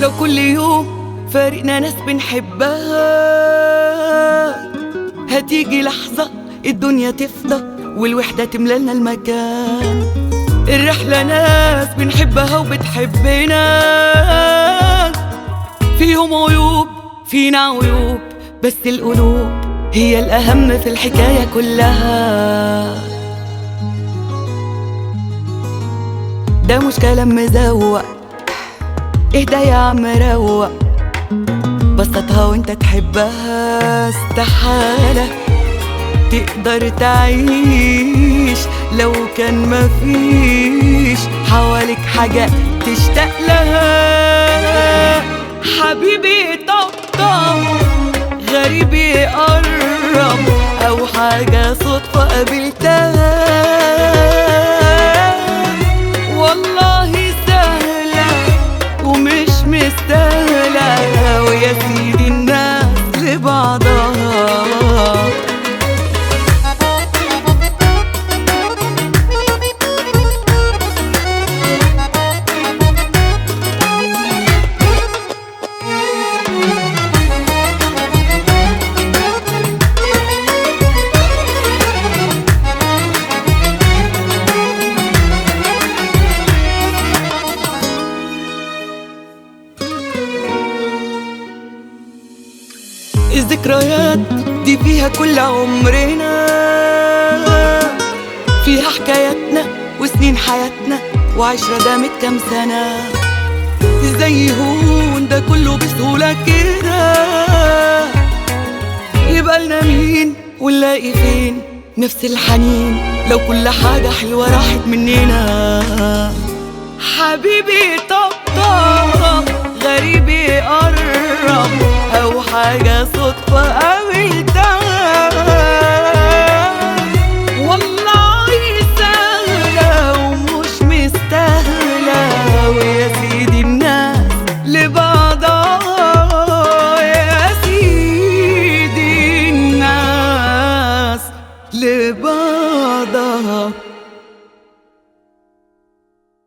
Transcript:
لو كل يوم فارقنا ناس بنحبها هتيجي لحظة الدنيا تفضى والوحدة تملالنا المكان الرحلة ناس بنحبها وبتحبنا فيهم عيوب فينا عيوب بس القلوب هي الأهم في الحكاية كلها ده مش كلام مزوق اهدى يا عم روق بسطها وانت تحبها استحالة تقدر تعيش لو كان مفيش حواليك حاجة تشتاق لها حبيبي طبطب غريب يقرب أو حاجة صدفة قابلتها والله سهلة ومش مستاهلة ويا سيدي الناس لبعضها الذكريات دي فيها كل عمرنا فيها حكاياتنا وسنين حياتنا وعشرة دامت كام سنة ازاي يهون ده كله بسهولة كده يبقى لنا مين ونلاقي فين نفس الحنين لو كل حاجة حلوة راحت مننا حبيبي طبطب غريب يقرب أو حاجة صدفة